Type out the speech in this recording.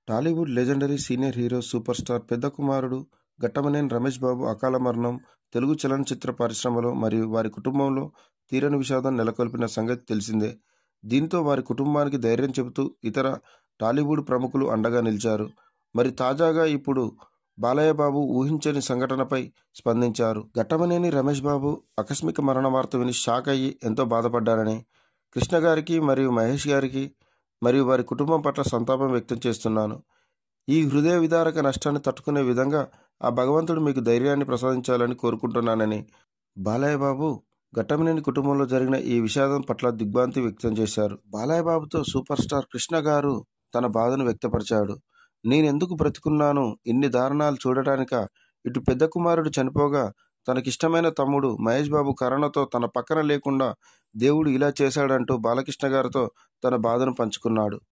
Tollywood legendary senior hero super star పెద్ద కుమారుడు ఘట్టమనేని రమేష్ బాబు అకాల మరణం తెలుగు చలనచిత్ర పరిశ్రమలో మరియు వారి కుటుంబంలో తీరని విషాదం నెలకొల్పిన సంగతి తెలిసిందే దీంతో వారి కుటుంబానికి ధైర్యం చెబుతూ ఇతర టాలీవుడ్ ప్రముఖులు అండగా నిలిచారు మరి తాజాగా ఇప్పుడు బాలయ్య బాబు ఊహించని సంఘటనపై స్పందించారు ఘట్టమనేని రమేష్ బాబు ఆకస్మిక మరణ వార్త విని షాక్ అయ్యి ఎంతో బాధపడ్డారని కృష్ణ గారికి మరియు మహేష్ గారికి మరియు వారి కుటుంబం పట్ల సంతాపం వ్యక్తం చేస్తున్నాను ఈ హృదయ విదారక నష్టాన్ని తట్టుకునే విధంగా ఆ భగవంతుడు మీకు ధైర్యాన్ని ప్రసాదించాలని కోరుకుంటున్నానని బాలయ్య బాబు ఘట్టమనేని కుటుంబంలో జరిగిన ఈ విషాదం పట్ల దిగ్భ్రాంతి వ్యక్తం చేశారు బాలయ్య బాబుతో సూపర్ స్టార్ కృష్ణ గారు తన బాధను వ్యక్తపరిచాడు నేనెందుకు బ్రతికున్నాను ఇన్ని దారుణాలు చూడటానిక ఇటు పెద్ద కుమారుడు చనిపోగా తనకిష్టమైన తమ్ముడు మహేష్ బాబు కరోనాతో తన పక్కన లేకుండా దేవుడు ఇలా చేశాడంటూ బాలకృష్ణ గారితో తన బాధను పంచుకున్నాడు